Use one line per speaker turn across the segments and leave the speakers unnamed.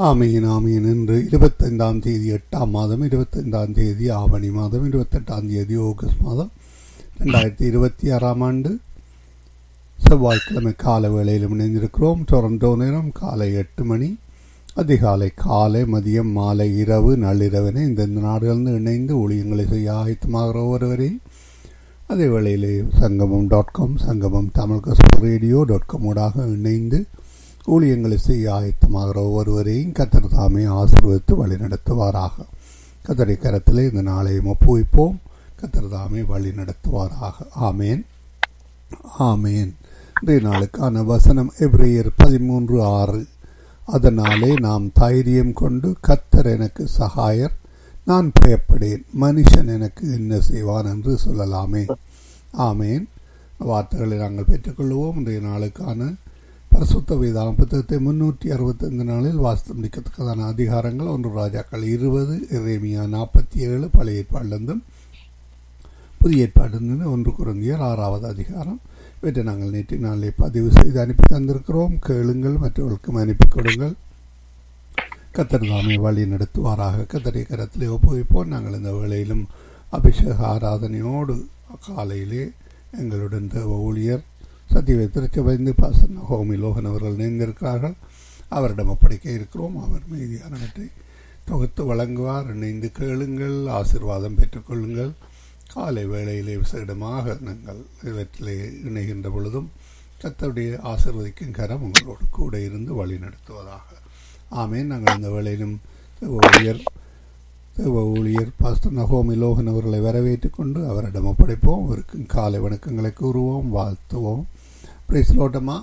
ஆமீன் ஆமீன் இன்று இருபத்தைந்தாம் தேதி எட்டாம் மாதம் இருபத்தைந்தாம் தேதி ஆவணி மாதம் இருபத்தெட்டாம் தேதி ஆகஸ்ட் மாதம் ரெண்டாயிரத்தி இருபத்தி ஆறாம் ஆண்டு செவ்வாய்க்கிழமை கால வேளையில் இணைந்திருக்கிறோம் டொரண்டோ நேரம் காலை எட்டு மணி அதிகாலை காலை மதியம் மாலை இரவு நள்ளிரவினை இந்தந்த நாடுகளில் இணைந்து ஊழியங்களை செய்ய ஆயத்தமாகிற ஒருவரையும் அதே வேளையிலே சங்கமம் dot com Sangamam Tamil gospel radio dot காமோடாக இணைந்து ஊழியங்களை செய்ய ஆயத்தமாகிற ஒவ்வொருவரையும் கத்தர் தாமே ஆசீர்வதித்து வழிநடத்துவாராக கத்தரை கரத்திலே இந்த நாளை ஒப்புவிப்போம் கத்தர் தாமே வழி நடத்துவாராக ஆமேன் ஆமேன் இன்றைய நாளுக்கான வசனம் எப்ரேயர் பதிமூன்று ஆறு அதனாலே நாம் தைரியம் கொண்டு கத்தர் எனக்கு சகாயர் நான் பயப்படேன் மனுஷன் எனக்கு என்ன செய்வான் என்று சொல்லலாமே ஆமேன் வார்த்தைகளை நாங்கள் பெற்றுக்கொள்வோம் இன்றைய நாளுக்கான பரிசுத்த வேதாகம் புத்தகத்தை முன்னூற்றி அறுபத்தைந்து நாளில் வாஸ்து முடிக்கத்தக்கதான அதிகாரங்கள் ஒன்று ராஜாக்கள் இருபது இறைமியா நாற்பத்தி ஏழு பழைய ஏற்பாடிலிருந்தும் புதிய ஏற்பாடிலிருந்து ஒன்று குருந்தியர் ஆறாவது அதிகாரம் இவற்றை நாங்கள் நேற்று நாளிலே பதிவு செய்து அனுப்பி தந்திருக்கிறோம் கேளுங்கள் மற்றவர்களுக்கும் அனுப்பி கொடுங்கள் கத்தர் தாமே வழி நடத்துவாராக கத்தரை கரத்திலே ஒப்புவிப்போம் நாங்கள் இந்த வேளையிலும் அபிஷேக ஆராதனையோடு காலையிலே எங்களுடன் தேவ ஊழியர் சத்தியவை திருச்சபைந்து பாசன் ஹோமி லோகன் அவர்கள் இணைந்திருக்கிறார்கள் அவரிடம் ஒப்படைக்க இருக்கிறோம் அவர் மீதியானவற்றை தொகுத்து வழங்குவார் இணைந்து கேளுங்கள் ஆசிர்வாதம் பெற்றுக்கொள்ளுங்கள் காலை வேளையிலே விசேடமாக நாங்கள் இவற்றிலே இணைகின்ற பொழுதும் கத்தருடைய ஆசிர்வதிக்கும் கரம் உங்களோடு கூட இருந்து வழி நடத்துவதாக ஆமேன் நாங்கள் இந்த வேளையிலும் ஊழியர் தேவ ஊழியர் பாஸ்டர் நகோமி லோகன் அவர்களை வரவேற்றுக் கொண்டு அவரிடம் ஒப்படைப்போம் அவருக்கு காலை வணக்கங்களை கூறுவோம் வாழ்த்துவோம் பிரைஸ்லோட்டமா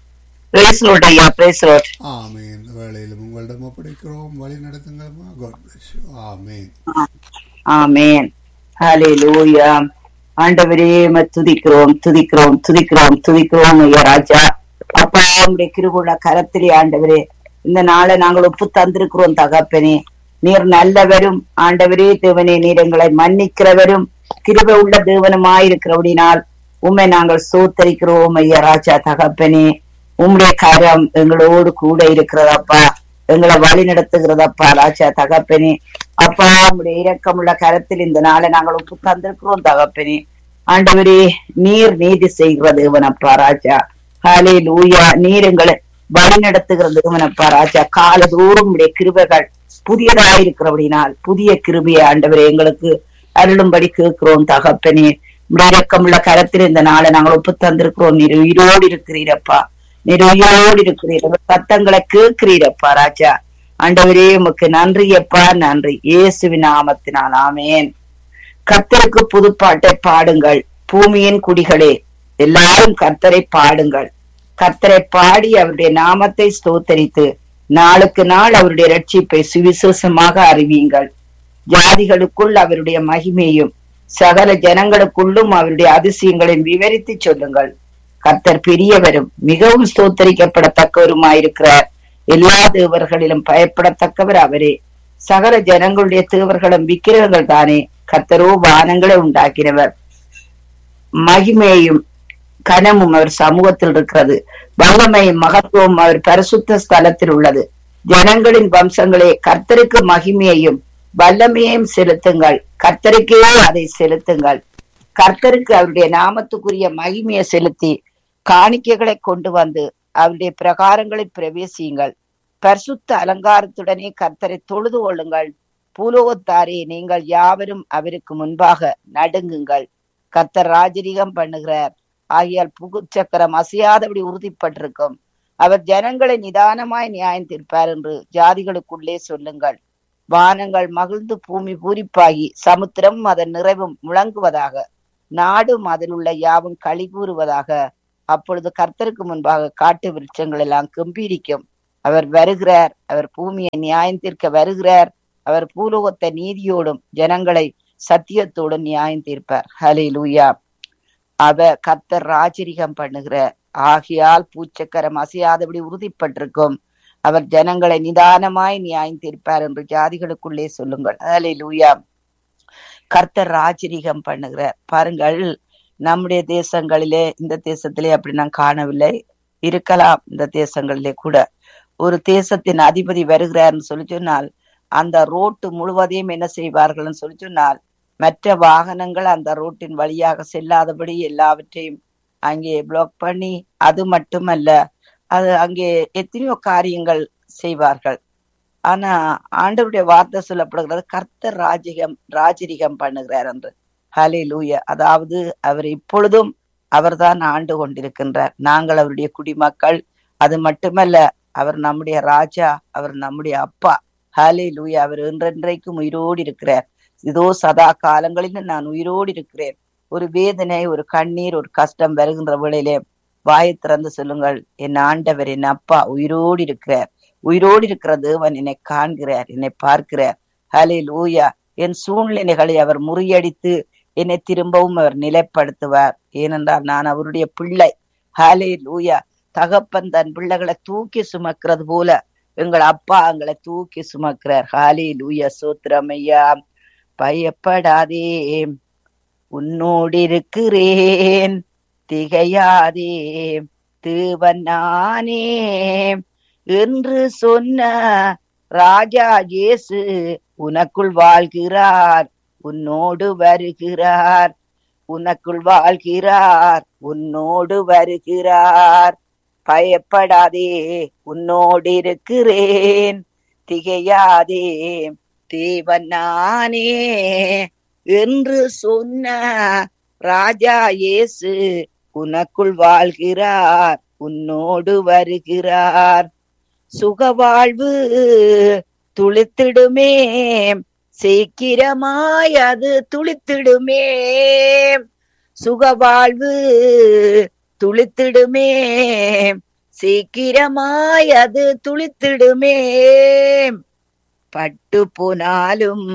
ஐயா பிரைஸ்லோட்
ஆமேன் இந்த வேளையிலும் உங்களிடம் ஒப்படைக்கிறோம் வழி நடத்துங்கம்மா God bless you amen
amen ஹalleluya ஆண்டவரே உம்மை துதிக்கிறோம் துதிக்கிறோம் துதிக்கிறோம் துதிக்கிறோம் ஐயா ராஜா அப்பா உம்முடைய கிருபுள்ள கரத்திலே ஆண்டவரே இந்த நாளை நாங்கள் ஒப்பு தந்திருக்கிறோம் தகப்பனே நீர் நல்லவரும் ஆண்டவரே தேவனே நீர் எங்களை மன்னிக்கிறவரும் கிருபை உள்ள தேவனுமாயிருக்கிறபடினால் உம்மை நாங்கள் சோத்தரிக்கிறோம் ஐயா ராஜா தகப்பனே உம்முடைய கரம் எங்களோடு கூட இருக்கிறதப்பா எங்களை வழி நடத்துகிறதப்பா ராஜா தகப்பனே அப்பா உம்முடைய இரக்கமுள்ள கரத்தில் இந்த நாளை நாங்கள் ஒப்பு தந்திருக்கிறோம் தகப்பனே ஆண்டவரே நீர் நீதி செய்கிற தேவனப்பா ராஜா ஹாலே லூயா நீர் எங்களை வழி நடத்துகிற தேவனப்பா ராஜா காலதோறும் உடைய கிருபைகள் புதியதாயிருக்கிறபடினால் புதிய கிருபியை ஆண்டவரே எங்களுக்கு அருளும்படி கேட்கிறோம் தகப்பனே உடைய இரக்கமுள்ள கரத்தில் இந்த நாளை நாங்கள் ஒப்பு தந்திருக்கிறோம் நீர் உயிரோடு இருக்கிறீரப்பா நீர் உயிரோடு இருக்கிறீர் உங்க சத்தங்களை கேட்கிறீரப்பா ராஜா ஆண்டவரே உமக்கு நன்றி அப்பா நன்றி இயேசுவின் நாமத்தினால் ஆமேன் கர்த்தருக்கு புதுப்பாட்டை பாடுங்கள் பூமியின் குடிகளே எல்லாரும் கர்த்தரை பாடுங்கள் கர்த்தரை பாடி அவருடைய நாமத்தை ஸ்தோத்தரித்து நாளுக்கு நாள் அவருடைய ரட்சிப்பை சுவிசேஷமாக அறிவியுங்கள் ஜாதிகளுக்குள் அவருடைய மகிமையும் சகல ஜனங்களுக்குள்ளும் அவருடைய அதிசயங்களையும் விவரித்து சொல்லுங்கள் கர்த்தர் பெரியவரும் மிகவும் ஸ்தோத்தரிக்கப்படத்தக்கவருமாயிருக்கிறார் எல்லா தேவர்களிலும் பயப்படத்தக்கவர் அவரே சகல ஜனங்களுடைய தேவர்களும் விக்கிரகங்கள் தானே கர்த்தரோ வானங்களை உண்டாக்கினவர் மகிமையும் கனமும் அவர் சமூகத்தில் இருக்கிறது வல்லமையும் மகத்துவம் அவர் பரிசுத்த ஸ்தலத்தில் உள்ளது ஜனங்களின் வம்சங்களே கர்த்தருக்கு மகிமையையும் வல்லமையையும் செலுத்துங்கள் கர்த்தருக்கே அதை செலுத்துங்கள் கர்த்தருக்கு அவருடைய நாமத்துக்குரிய மகிமையை செலுத்தி காணிக்கைகளை கொண்டு வந்து அவருடைய பிரகாரங்களில் பிரவேசியுங்கள் பரிசுத்த அலங்காரத்துடனே கர்த்தரை தொழுது கொள்ளுங்கள் பூலோகத்தாரே நீங்கள் யாவரும் அவருக்கு முன்பாக நடுங்குங்கள் கர்த்தர் ராஜரீகம் பண்ணுகிறார் ஆகியால் புகுச்சக்கரம் அசையாதபடி உறுதிப்பட்டிருக்கும் அவர் ஜனங்களை நிதானமாய் நியாயம் தீர்ப்பார் என்று ஜாதிகளுக்குள்ளே சொல்லுங்கள் வானங்கள் மகிழ்ந்து பூமி பூரிப்பாகி சமுத்திரம் அதன் நிறைவும் முழங்குவதாக நாடும் அதில் உள்ள யாவும் களி கூறுவதாக அப்பொழுது கர்த்தருக்கு முன்பாக காட்டு விருட்சங்கள் எல்லாம் கம்பீரிக்கும் அவர் வருகிறார் அவர் பூமியை நியாயம் தீர்க்க வருகிறார் அவர் பூலோகத்தை நீதியோடும் ஜனங்களை சத்தியத்தோடும் நியாயம் தீர்ப்பார் ஹலே லூயா அவ கர்த்தர் ராஜரிகம் பண்ணுகிற ஆகியால் பூச்சக்கரம் அசையாதபடி உறுதிப்பட்டிருக்கும் அவர் ஜனங்களை நிதானமாய் நியாயம் தீர்ப்பார் என்று ஜாதிகளுக்குள்ளே சொல்லுங்கள் ஹலே லூயா கர்த்தர் ராஜரிகம் பண்ணுகிறார் பாருங்கள் நம்முடைய தேசங்களிலே இந்த தேசத்திலே அப்படி நான் காணவில்லை இருக்கலாம் இந்த தேசங்களிலே கூட ஒரு தேசத்தின் அதிபதி வருகிறார்னு சொல்லி சொன்னால் அந்த ரோட்டு முழுவதையும் என்ன செய்வார்கள்னு சொல்லி சொன்னால் மற்ற வாகனங்கள் அந்த ரோட்டின் வழியாக செல்லாதபடி எல்லாவற்றையும் அங்கே பிளாக் பண்ணி அது மட்டுமல்ல அது அங்கே எத்தனையோ காரியங்கள் செய்வார்கள் ஆனா ஆண்டவருடைய வார்த்தை சொல்லப்படுகிறது கர்த்தர் ராஜிகம் ராஜரிகம் பண்ணுகிறார் என்று ஹலே லூய அதாவது அவர் இப்பொழுதும் அவர்தான் ஆண்டு கொண்டிருக்கின்றார் நாங்கள் அவருடைய குடிமக்கள் அது மட்டுமல்ல அவர் நம்முடைய ராஜா அவர் நம்முடைய அப்பா ஹலே லூயா அவர் என்றென்றைக்கும் உயிரோடு இருக்கிறார் இதோ சதா காலங்களிலும் நான் உயிரோடு இருக்கிறேன் ஒரு வேதனை ஒரு கண்ணீர் ஒரு கஷ்டம் வருகின்ற வேளையிலே வாயை திறந்து சொல்லுங்கள் என் ஆண்டவர் என் அப்பா உயிரோடு இருக்கிறார் உயிரோடு இருக்கிற தேவன் என்னை காண்கிறார் என்னை பார்க்கிறார் ஹலே லூயா என் சூழ்நிலைகளை அவர் முறியடித்து என்னை திரும்பவும் அவர் நிலைப்படுத்துவார் ஏனென்றால் நான் அவருடைய பிள்ளை ஹாலே லூயா தகப்பன் தன் பிள்ளைகளை தூக்கி சுமக்கிறது போல எங்கள் அப்பா எங்களை தூக்கி சுமக்கிறார் ஹாலே லூயா சோத்திரமையா பயப்படாதே உன்னோடு இருக்கிறேன் திகையாதே தேவன் நானே என்று சொன்ன ராஜா இயேசு உனக்குள் வாழ்கிறார் உன்னோடு வருகிறார் உனக்குள் வாழ்கிறார் உன்னோடு வருகிறார் பயப்படாதே உன்னோடு இருக்கிறேன் திகையாதே தேவன் நானே என்று சொன்ன ராஜா இயேசு உனக்குள் வாழ்கிறார் உன்னோடு வருகிறார் சுகவாழ்வு துளித்திடுமே சீக்கிரமாய் அது துளித்திடுமே சுகவாழ்வு துளித்திடுமே சீக்கிரமாய் அது துளித்திடுமே பட்டு போனாலும்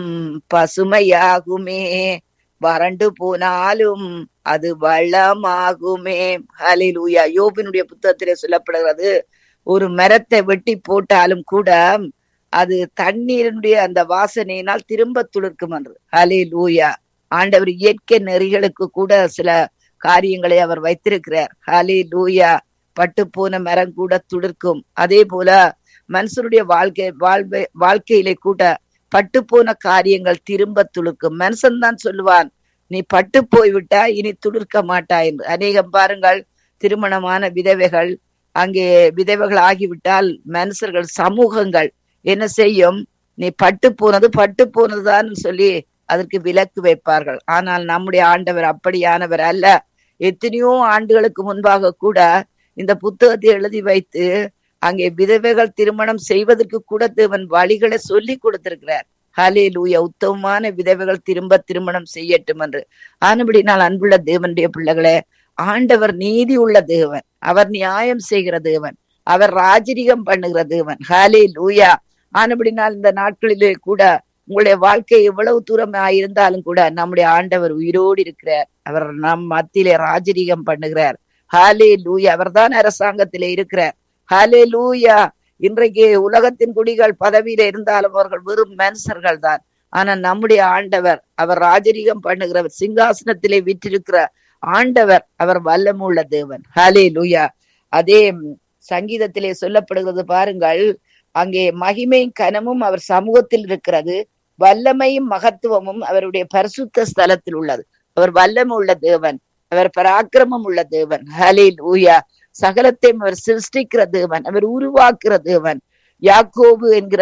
பசுமையாகுமே வறண்டு போனாலும் அது வளமாகுமே ஹலிலூயா யோபினுடைய புத்தகத்திலே சொல்லப்படுகிறது ஒரு மரத்தை வெட்டி போட்டாலும் கூட அது தண்ணீரினுடைய அந்த வாசனையினால் திரும்ப துளிர்க்கும் என்று ஹலே லூயா ஆண்டவர் இயற்கை நெறிகளுக்கு கூட சில காரியங்களை அவர் வைத்திருக்கிறார் ஹலே லூயா பட்டு போன மரம் கூட துளிர்க்கும் அதே போல மனுஷனுடைய வாழ்க்கை வாழ்வை வாழ்க்கையிலே கூட பட்டு போன காரியங்கள் திரும்ப துளுக்கும் மனுஷன் தான் சொல்லுவான் நீ பட்டு போய்விட்டா இனி துளிர்க்க மாட்டா என்று அநேகம் பாருங்கள் திருமணமான விதவைகள் அங்கே விதவைகள் ஆகிவிட்டால் மனுஷர்கள் சமூகங்கள் என்ன செய்யும் நீ பட்டு போனது பட்டு போனதுதான் சொல்லி அதற்கு விலக்கு வைப்பார்கள் ஆனால் நம்முடைய ஆண்டவர் அப்படியானவர் அல்ல எத்தனையோ ஆண்டுகளுக்கு முன்பாக கூட இந்த புத்தகத்தை எழுதி வைத்து அங்கே விதவைகள் திருமணம் செய்வதற்கு கூட தேவன் வழிகளை சொல்லி கொடுத்திருக்கிறார் ஹலே லூயா உத்தமமான விதவைகள் திரும்ப திருமணம் செய்யட்டும் என்று ஆனபடினால் அன்புள்ள தேவனுடைய பிள்ளைகளே ஆண்டவர் நீதி உள்ள தேவன் அவர் நியாயம் செய்கிற தேவன் அவர் ராஜரிகம் பண்ணுகிற தேவன் ஹலே லூயா ஆனபடினால் இந்த நாட்களிலே கூட உங்களுடைய வாழ்க்கை எவ்வளவு தூரம் இருந்தாலும் கூட நம்முடைய ஆண்டவர் உயிரோடு இருக்கிறார் அவர் நம் மத்தியிலே ராஜரிகம் பண்ணுகிறார் ஹாலே லூயா அவர்தான் அரசாங்கத்திலே இருக்கிறார் ஹாலே லூயா இன்றைக்கு உலகத்தின் குடிகள் பதவியில இருந்தாலும் அவர்கள் வெறும் மனுஷர்கள் தான் ஆனா நம்முடைய ஆண்டவர் அவர் ராஜரிகம் பண்ணுகிறவர் சிங்காசனத்திலே விற்றிருக்கிற ஆண்டவர் அவர் வல்லமுள்ள தேவன் ஹாலே லூயா அதே சங்கீதத்திலே சொல்லப்படுகிறது பாருங்கள் அங்கே மகிமையும் கனமும் அவர் சமூகத்தில் இருக்கிறது வல்லமையும் மகத்துவமும் அவருடைய பரிசுத்த ஸ்தலத்தில் உள்ளது அவர் வல்லமை உள்ள தேவன் அவர் பராக்கிரமம் உள்ள தேவன் ஹலே லூயா சகலத்தையும் அவர் சிருஷ்டிக்கிற தேவன் அவர் உருவாக்குற தேவன் யாக்கோபு என்கிற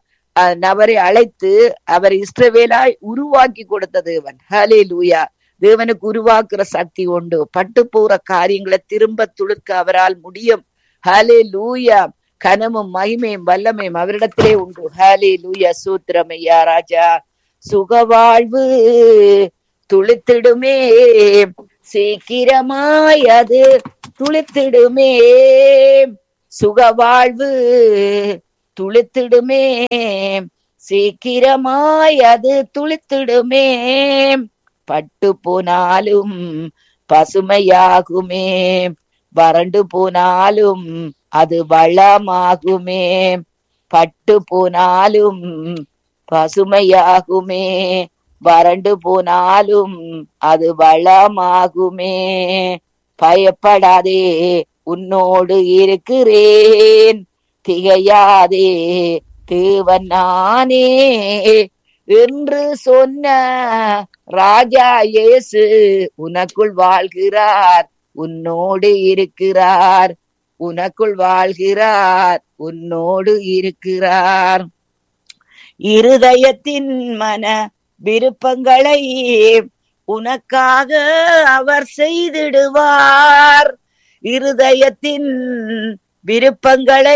நபரை அழைத்து அவர் இஸ்ரவேலாய் உருவாக்கி கொடுத்த தேவன் ஹலே லூயா தேவனுக்கு உருவாக்குற சக்தி உண்டு பட்டு போற காரியங்களை திரும்ப துளுக்க அவரால் முடியும் ஹலே லூயா கனமும் மகிமையும் வல்லமையும் அவரிடத்திலே உண்டு ஹலே லூயா சூத்திரமையா ராஜா சுகவாழ்வு துளித்திடுமே சீக்கிரமாய் அது துளித்திடுமே சுகவாழ்வு துளித்திடுமே சீக்கிரமாய் அது துளித்திடுமே பட்டு போனாலும் பசுமையாகுமே வறண்டு போனாலும் அது வளமாகுமே பட்டு போனாலும் பசுமையாகுமே வறண்டு போனாலும் அது வளமாகுமே பயப்படாதே உன்னோடு இருக்கிறேன்
திகையாதே தேவன் நானே என்று சொன்ன ராஜா இயேசு உனக்குள் வாழ்கிறார் உன்னோடு இருக்கிறார் உனக்குள் வாழ்கிறார் உன்னோடு இருக்கிறார் இருதயத்தின் மன விருப்பங்களை உனக்காக அவர் செய்திடுவார் இருதயத்தின் விருப்பங்களை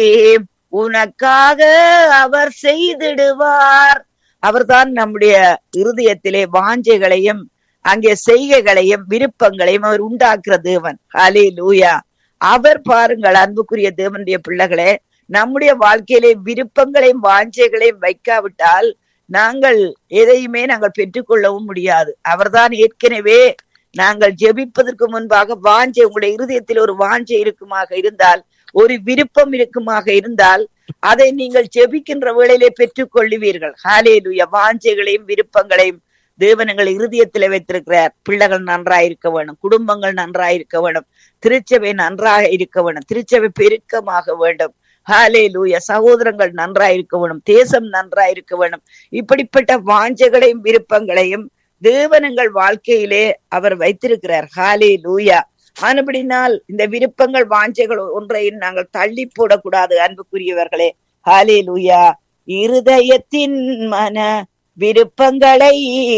உனக்காக அவர் செய்திடுவார் அவர்தான் நம்முடைய இருதயத்திலே வாஞ்சைகளையும் அங்கே செய்கைகளையும் விருப்பங்களையும் அவர் உண்டாக்குற தேவன் ஹலே லூயா அவர் பாருங்கள் அன்புக்குரிய தேவனுடைய பிள்ளைகளே நம்முடைய வாழ்க்கையிலே விருப்பங்களையும் வாஞ்சைகளையும் வைக்காவிட்டால் நாங்கள் எதையுமே நாங்கள் பெற்றுக்கொள்ளவும் முடியாது அவர்தான் ஏற்கனவே நாங்கள் ஜெபிப்பதற்கு முன்பாக வாஞ்சை உங்களுடைய இருதயத்தில் ஒரு வாஞ்சை இருக்குமாக இருந்தால் ஒரு விருப்பம் இருக்குமாக இருந்தால் அதை நீங்கள் ஜெபிக்கின்ற வேளையிலே பெற்றுக் கொள்ளுவீர்கள் ஹாலேலுய வாஞ்சைகளையும் விருப்பங்களையும் தேவனங்கள் இருதயத்திலே வைத்திருக்கிறார் பிள்ளைகள் நன்றாய் இருக்க வேணும் குடும்பங்கள் நன்றாய் இருக்க வேணும் திருச்சபை நன்றாக இருக்க வேணும் திருச்சபை பெருக்கமாக வேண்டும் ஹாலே லூய சகோதரங்கள் நன்றாய் இருக்க வேணும் தேசம் நன்றாய் இருக்க வேணும் இப்படிப்பட்ட வாஞ்சைகளையும் விருப்பங்களையும் தேவனங்கள் வாழ்க்கையிலே அவர் வைத்திருக்கிறார் ஹாலே லூயா ஆனபடினால் இந்த விருப்பங்கள் வாஞ்சைகள் ஒன்றையும் நாங்கள் தள்ளி போடக்கூடாது அன்புக்குரியவர்களே ஹாலே லூயா இருதயத்தின் மன விருப்பங்களை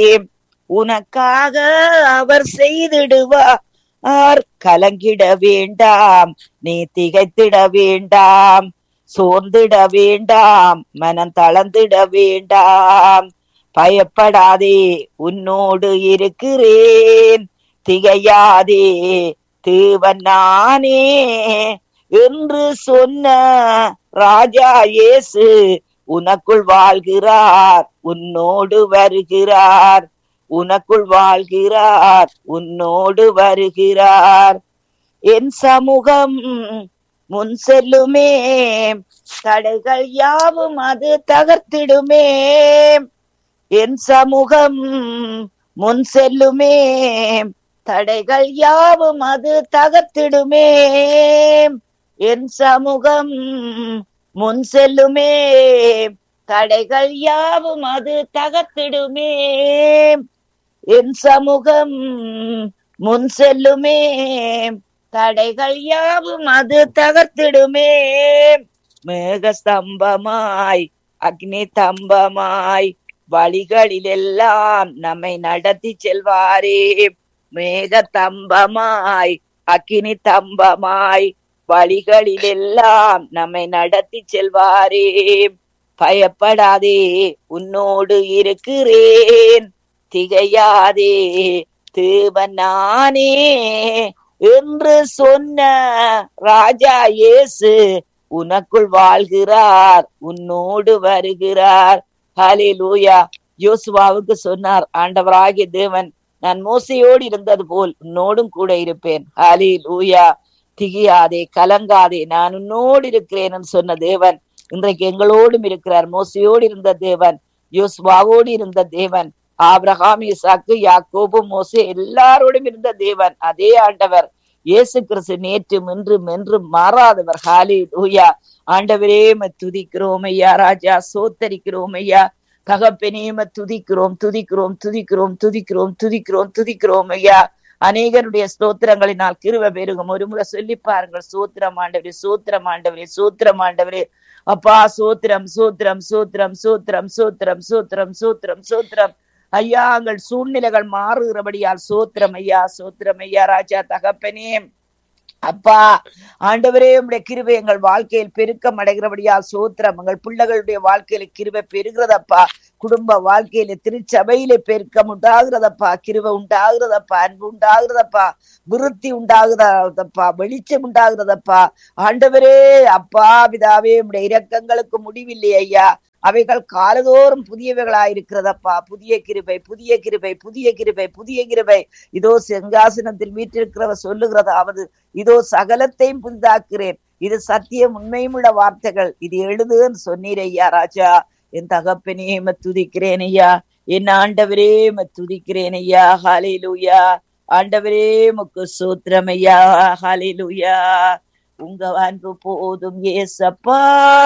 உனக்காக அவர் செய்திடுவார் கலங்கிட வேண்டாம் நீ திகைத்திட வேண்டாம் சோர்ந்திட வேண்டாம் மனம் தளர்ந்திட வேண்டாம் பயப்படாதே உன்னோடு இருக்கிறேன் திகையாதே தேவன் நானே என்று சொன்ன ராஜா இயேசு உனக்குள் வாழ்கிறார் உன்னோடு வருகிறார் உனக்குள் வாழ்கிறார் உன்னோடு வருகிறார் என் சமூகம் முன் செல்லுமே தடைகள் யாவும் அது தகர்த்திடுமே என் சமூகம் முன் செல்லுமே தடைகள் யாவும் அது தகர்த்திடுமே என் சமூகம் முன் செல்லுமே தடைகள் யாவும் அது தகர்த்திடுமே என் சமூகம் முன் செல்லுமே தடைகள் யாவும் அது தகர்த்திடுமே மேக ஸ்தம்பமாய் அக்னி தம்பமாய் வழிகளிலெல்லாம் நம்மை நடத்தி செல்வாரே மேக தம்பமாய் அக்கினி தம்பமாய் வழிகளிலெல்லாம் நம்மை நடத்தி செல்வாரே பயப்படாதே உன்னோடு இருக்கிறேன் திகையாதே தேவன் நானே என்று சொன்ன ராஜா இயேசு உனக்குள் வாழ்கிறார் உன்னோடு வருகிறார் ஹலே லூயா யோசுவாவுக்கு சொன்னார் ஆண்டவராகிய தேவன் நான் மோசையோடு இருந்தது போல் உன்னோடும் கூட இருப்பேன் ஹலே லூயா திகியாதே கலங்காதே நான் உன்னோடு இருக்கிறேன் சொன்ன தேவன் இன்றைக்கு எங்களோடும் இருக்கிறார் மோசையோடு இருந்த தேவன் யோசுவாவோடு இருந்த தேவன் ஆபிரகாம் இசாக்கு யாக்கோபு மோசே எல்லாரோடும் இருந்த தேவன் அதே ஆண்டவர் இயேசு கிறிஸ்து நேற்று மென்றும் என்றும் மாறாதவர் ஹாலி லூயா ஆண்டவரே துதிக்கிறோம் ஐயா ராஜா சோத்தரிக்கிறோம் ஐயா தகப்பனேம துதிக்கிறோம் துதிக்கிறோம் துதிக்கிறோம் துதிக்கிறோம் துதிக்கிறோம் துதிக்கிறோம் ஐயா அநேகருடைய ஸ்தோத்திரங்களினால் கிருவ பெருகும் ஒரு முறை சொல்லி பாருங்கள் சோத்திரம் ஆண்டவரே சோத்திரம் ஆண்டவரே சோத்திரம் ஆண்டவரே அப்பா சோத்திரம் சோத்திரம் சோத்திரம் சோத்திரம் சோத்திரம் சோத்திரம் சோத்திரம் சோத்திரம் ஐயா எங்கள் சூழ்நிலைகள் மாறுகிறபடியால் சோத்திரம் ஐயா சோத்திரம் ஐயா ராஜா தகப்பனே அப்பா ஆண்டவரே உடைய கிருபை எங்கள் வாழ்க்கையில் பெருக்கம் அடைகிறபடியால் சோத்திரம் எங்கள் பிள்ளைகளுடைய வாழ்க்கையில கிருபை பெருகிறதப்பா குடும்ப வாழ்க்கையில திருச்சபையில பெருக்கம் உண்டாகிறதப்பா கிருபை உண்டாகிறதப்பா அன்பு உண்டாகிறதப்பா விருத்தி உண்டாகிறதப்பா வெளிச்சம் உண்டாகிறதப்பா ஆண்டவரே அப்பா பிதாவே உடைய இரக்கங்களுக்கு முடிவில்லை ஐயா அவைகள் காலதோறும் புதியவைகளாயிருக்கிறதப்பா புதிய கிருபை புதிய கிருபை புதிய கிருபை புதிய கிருபை இதோ சிங்காசனத்தில் வீட்டிருக்கிறவர் சொல்லுகிறதாவது இதோ சகலத்தையும் புதிதாக்குறேன் இது சத்தியம் உண்மையும் உள்ள வார்த்தைகள் இது எழுதுன்னு சொன்னீர் ஐயா ராஜா என் தகப்பனே துதிக்கிறேன் ஐயா என் ஆண்டவரே துதிக்கிறேன் ஐயா ஹாலே லூயா ஆண்டவரே முக்கு சூத்திரம் ஐயா ஹாலே லூயா உங்க அன்பு போதும் ஏசப்பா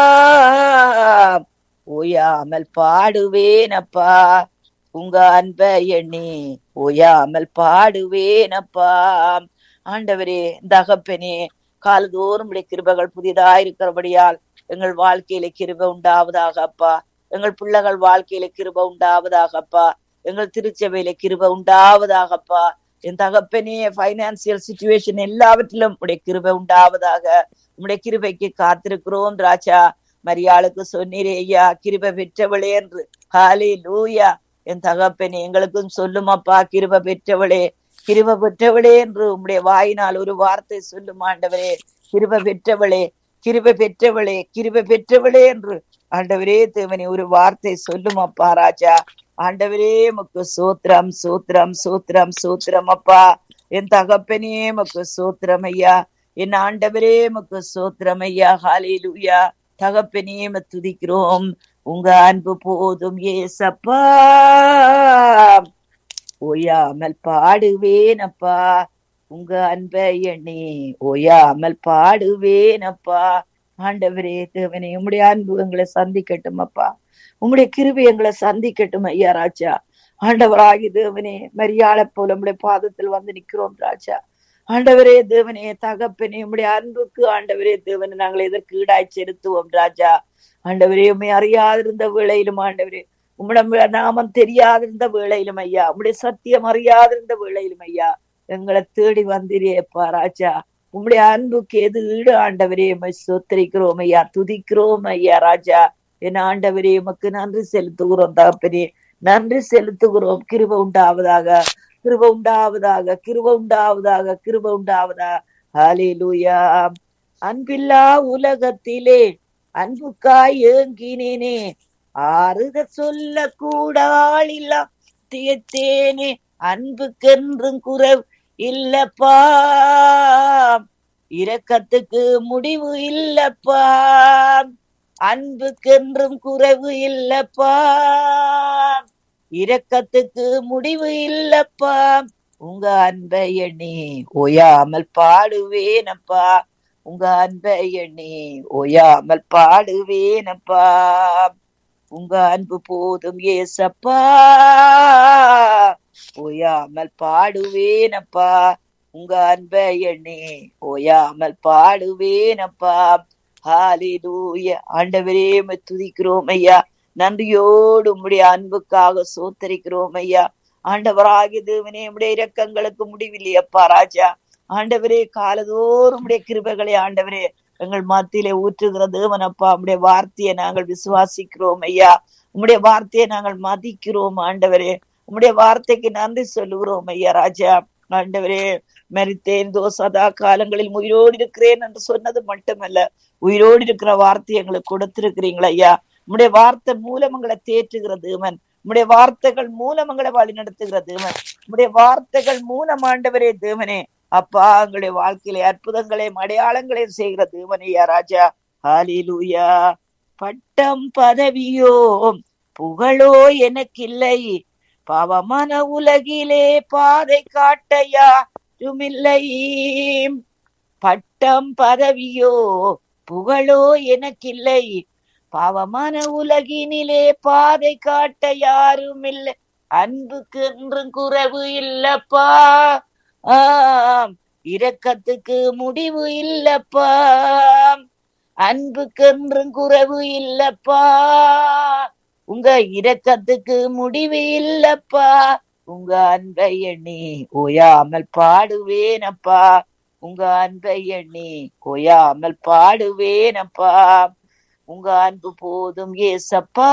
ஓயாமல் பாடுவேனப்பா உங்க அன்ப எண்ணி ஓயாமல் பாடுவேனப்பா ஆண்டவரே தகப்பனே காலதோறும் உடைய கிருபைகள் புதிதாக இருக்கிறபடியால் எங்கள் வாழ்க்கையில கிருபை உண்டாவதாக அப்பா எங்கள் பிள்ளைகள் வாழ்க்கையில கிருபை உண்டாவதாகப்பா எங்கள் திருச்சபையில கிருபை உண்டாவதாகப்பா என் தகப்பனே பைனான்சியல் சுச்சுவேஷன் எல்லாவற்றிலும் உடைய கிருபை உண்டாவதாக உடைய கிருபைக்கு காத்திருக்கிறோம் ராஜா மரியாளுக்கு சொன்னீரே ஐயா கிருபை பெற்றவளே என்று ஹாலே லூயா என் தகப்பனே எங்களுக்கும் சொல்லும் அப்பா கிருபை பெற்றவளே கிருப பெற்றவளே என்று உம்முடைய வாயினால் ஒரு வார்த்தை சொல்லும் ஆண்டவரே கிருப பெற்றவளே கிருப பெற்றவளே கிருப பெற்றவளே என்று ஆண்டவரே தேவனே ஒரு வார்த்தை சொல்லும் அப்பா ராஜா ஆண்டவரே மக்கு சூத்திரம் சூத்திரம் சூத்திரம் சூத்திரம் அப்பா என் தகப்பனே மக்கு சூத்திரம் ஐயா என் ஆண்டவரே மக்கு சூத்திரம் ஐயா ஹாலேலுயா தகப்பனே துதிக்கிறோம் உங்க அன்பு போதும் ஏசப்பா ஓயாமல் பாடுவேனப்பா உங்க அன்பை எண்ணி ஓயாமல் பாடுவேனப்பா ஆண்டவரே தேவனே உம்முடைய அன்பு எங்களை சந்திக்கட்டும் அப்பா உம்முடைய கிருபி எங்களை சந்திக்கட்டும் ஐயா ராஜா ஆண்டவராகி தேவனே மரியாதை போல உம்முடைய பாதத்தில் வந்து நிக்கிறோம் ராஜா ஆண்டவரே தேவனே தகப்பனே உம்முடைய அன்புக்கு ஆண்டவரே தேவனே நாங்கள் எதற்கு ஈடாய் செலுத்துவோம் ராஜா ஆண்டவரே உண்மை அறியாதிருந்த வேளையிலும் ஆண்டவரே உம்முடைய நாமம் தெரியாதிருந்த வேளையிலும் ஐயா உம்முடைய சத்தியம் அறியாதிருந்த வேளையிலும் ஐயா எங்களை தேடி வந்திரேப்பா ராஜா உம்முடைய அன்புக்கு எது ஈடு ஆண்டவரே உம்மை சொத்தரிக்கிறோம் ஐயா துதிக்கிறோம் ஐயா ராஜா என் ஆண்டவரே உமக்கு நன்றி செலுத்துகிறோம் தகப்பனே நன்றி செலுத்துகிறோம் கிருப உண்டாவதாக கிருப உண்டாவதாக கிருப உண்டாவதாக கிருப உண்டாவதா ஹalleluya அன்பில்லா உலகத்திலே அன்புக்காய் ஏங்கினேனே ஆறுத சொல்ல கூட ஆளில்லா தியத்தேனே அன்புக்கென்றும் குறைவு இல்லப்பா இரக்கத்துக்கு முடிவு இல்லப்பா அன்புக்கென்றும் குறைவு இல்லப்பா இரக்கத்துக்கு முடிவு இல்லப்பா உங்க அன்பை எண்ணி ஓயாமல் பாடுவேனப்பா உங்க அன்பை எண்ணி ஓயாமல் பாடுவேனப்பா உங்க அன்பு போதும் ஏசப்பா ஓயாமல் பாடுவேனப்பா உங்க அன்பை எண்ணி ஓயாமல் பாடுவேனப்பா ஹாலிலூய ஆண்டவரே துதிக்கிறோம் ஐயா நன்றியோடு உம்முடைய அன்புக்காக சோத்தரிக்கிறோம் ஐயா ஆண்டவராகிய தேவனே உம்முடைய இரக்கங்களுக்கு முடிவில்லையப்பா ராஜா ஆண்டவரே காலதோறும் உடைய கிருபைகளை ஆண்டவரே எங்கள் மத்தியிலே ஊற்றுகிற தேவனப்பா உம்முடைய வார்த்தையை நாங்கள் விசுவாசிக்கிறோம் ஐயா உம்முடைய வார்த்தையை நாங்கள் மதிக்கிறோம் ஆண்டவரே உம்முடைய வார்த்தைக்கு நன்றி சொல்லுகிறோம் ஐயா ராஜா ஆண்டவரே மரித்தேன் தோசதா காலங்களில் உயிரோடு இருக்கிறேன் என்று சொன்னது மட்டுமல்ல உயிரோடு இருக்கிற வார்த்தை எங்களுக்கு கொடுத்திருக்கிறீங்களா ஐயா உம்முடைய வார்த்தை மூலம் எங்களை தேற்றுகிற தேவன் உம்முடைய வார்த்தைகள் மூலம் எங்களை வழி நடத்துகிற தேவன் உம்முடைய வார்த்தைகள் மூலம் ஆண்டவரே தேவனே அப்பா எங்களுடைய வாழ்க்கையில அற்புதங்களையும் அடையாளங்களையும் செய்கிற தேவனையா ராஜா ஹாலிலூயா பட்டம் பதவியோ புகழோ எனக்கில்லை பாவமான உலகிலே பாதை காட்டையா இல்லை பட்டம் பதவியோ புகழோ எனக்கில்லை பாவமான உலகினிலே பாதை காட்ட யாரும் இல்லை அன்புக்கு என்றும் குறைவு இல்லப்பா ஆம் இரக்கத்துக்கு முடிவு இல்லப்பா அன்புக்கு என்றும் குறைவு இல்லப்பா உங்க இரக்கத்துக்கு முடிவு இல்லப்பா உங்க அன்பை எண்ணி ஓயாமல் பாடுவேனப்பா உங்க அன்பை எண்ணி ஓயாமல் பாடுவேனப்பா உங்க அன்பு போதும் ஏசப்பா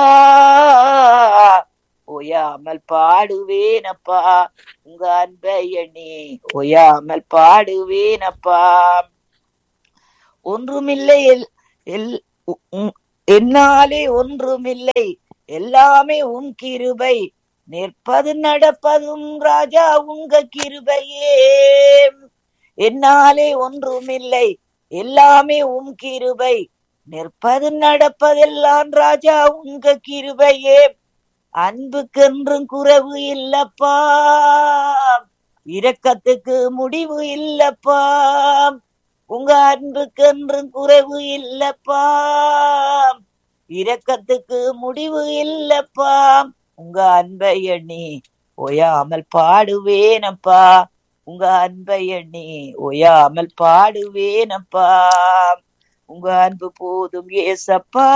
ஓயாமல் பாடுவேனப்பா உங்க அன்பை எண்ணி ஓயாமல் பாடுவேனப்பா ஒன்றுமில்லை எல் என்னாலே ஒன்றுமில்லை எல்லாமே உன் கிருபை நிற்பது நடப்பதும் ராஜா உங்க கிருபையே என்னாலே ஒன்றுமில்லை எல்லாமே உன் கிருபை நிற்பது நடப்பதெல்லாம் ராஜா உங்க கிருபையே அன்புக்கென்றும் குறைவு இல்லப்பா இரக்கத்துக்கு முடிவு இல்லப்பா உங்க அன்புக்கு என்றும் குறைவு இல்லப்பா இரக்கத்துக்கு முடிவு இல்லப்பா உங்க அன்பை எண்ணி ஓயாமல் பாடுவேனப்பா உங்க அன்பை எண்ணி ஓயாமல் பாடுவேனப்பா உங்க அன்பு போதும் ஏசப்பா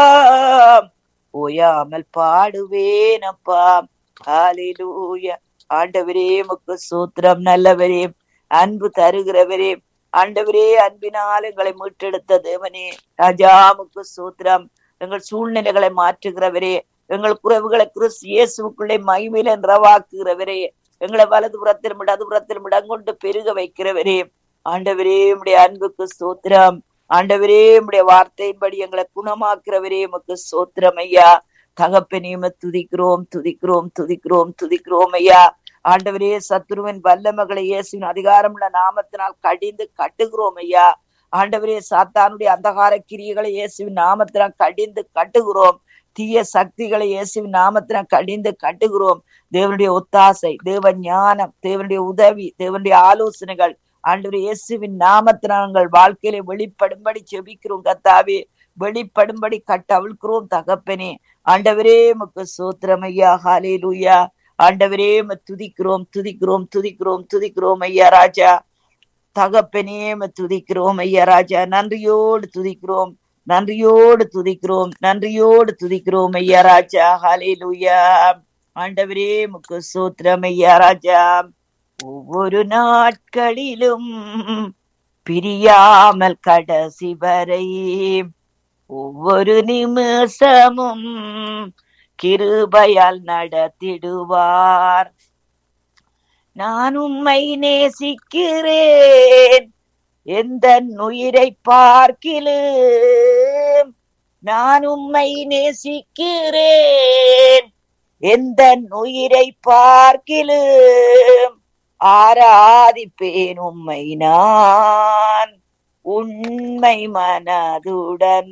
ஓயாமல் பாடுவேனப்பா ஹalleluya ஆண்டவரே முக்கு சூத்திரம் நல்லவரே அன்பு தருகிறவரே ஆண்டவரே அன்பினால் எங்களை மீட்டெடுத்த தேவனே ராஜாமுக்கு சூத்திரம் எங்கள் சூழ்நிலைகளை மாற்றுகிறவரே எங்கள் குறைவுகளை கிறிஸ்து இயேசுக்குள்ளே மகிமையில நிறவாக்குகிறவரே எங்களை வலது புறத்திலும் இடது புறத்திலும் இடங்கொண்டு பெருக வைக்கிறவரே ஆண்டவரே உடைய அன்புக்கு சூத்திரம் ஆண்டவரே உடைய வார்த்தையின்படி எங்களை குணமாக்குறவரே உமக்கு சோத்திரம் ஐயா தகப்பனையும் துதிக்கிறோம் துதிக்கிறோம் துதிக்கிறோம் துதிக்கிறோம் ஐயா ஆண்டவரே சத்ருவின் வல்லமகளை இயேசுவின் அதிகாரமுள்ள நாமத்தினால் கடிந்து கட்டுகிறோம் ஐயா ஆண்டவரே சாத்தானுடைய அந்தகார கிரியைகளை இயேசுவின் நாமத்தினால் கடிந்து கட்டுகிறோம் தீய சக்திகளை இயேசுவின் நாமத்தினால் கடிந்து கட்டுகிறோம் தேவனுடைய ஒத்தாசை தேவ ஞானம் தேவனுடைய உதவி தேவனுடைய ஆலோசனைகள் ஆண்டவர் இயேசுவின் நாமத்தினால் நாங்கள் வாழ்க்கையில வெளிப்படும்படி செபிக்கிறோம் கத்தாவே வெளிப்படும்படி கட்டவிழ்க்கிறோம் தகப்பனே ஆண்டவரே முக்கு சூத்திரம் ஐயா ஹாலேலூயா ஆண்டவரே உம்மை துதிக்கிறோம் துதிக்கிறோம் துதிக்கிறோம் துதிக்கிறோம் ஐயா ராஜா தகப்பனே உம்மை துதிக்கிறோம் ஐயா ராஜா நன்றியோடு துதிக்கிறோம் நன்றியோடு துதிக்கிறோம் நன்றியோடு துதிக்கிறோம் ஐயா ராஜா ஹாலேலூயா ஆண்டவரே முக்கு சூத்திரம் ஐயா ராஜா ஒவ்வொரு நாட்களிலும் பிரியாமல் கடைசி வரை ஒவ்வொரு நிமிஷமும் கிருபையால் நடத்திடுவார் நான் உம்மை நேசிக்கிறேன் எந்த உயிரை பார்க்கிலும் நான் உம்மை நேசிக்கிறேன் எந்த உயிரை பார்க்கிலும் ஆராதிப்பேன் உம்மை நான் உண்மை மனதுடன்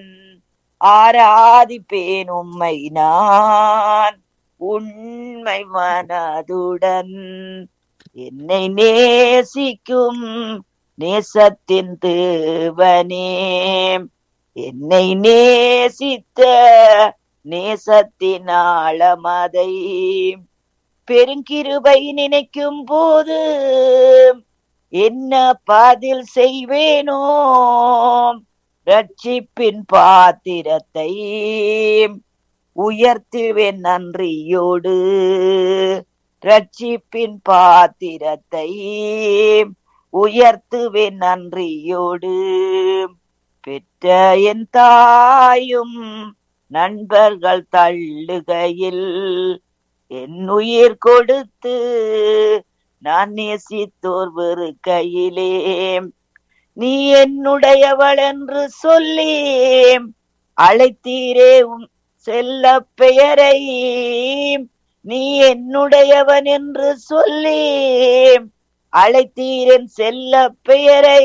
ஆராதிப்பேன் உம்மை நான் உண்மை மனதுடன் என்னை நேசிக்கும் நேசத்தின் தேவனே என்னை நேசித்த நேசத்தின் ஆழமதை பெருங்கிருபை நினைக்கும் போது என்ன பதில் செய்வேனோ ரட்சிப்பின் பாத்திரத்தை உயர்த்துவேன் நன்றியோடு ரட்சிப்பின் பாத்திரத்தை உயர்த்துவேன் நன்றியோடு பெற்ற என் தாயும் நண்பர்கள் தள்ளுகையில் என் உயிர் கொடுத்து நான் நேசித்தோர் வெறுக்கையிலே நீ என்னுடையவள் என்று சொல்லி அழைத்தீரே உன் செல்ல பெயரை நீ என்னுடையவன் என்று சொல்லி அழைத்தீரன் செல்ல பெயரை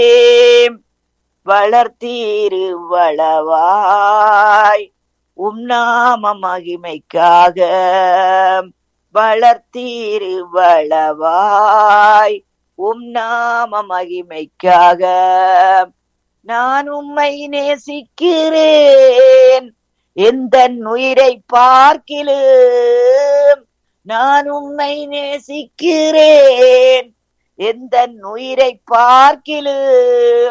வளர்த்தீரு வளவாய் உம் நாம மகிமைக்காக வளர்த்தீரு வளவாய் உம் நாம மகிமைக்காக நான் உம்மை நேசிக்கிறேன் எந்த உயிரை பார்க்கிலும் நான் உம்மை நேசிக்கிறேன் எந்த உயிரை பார்க்கிலும்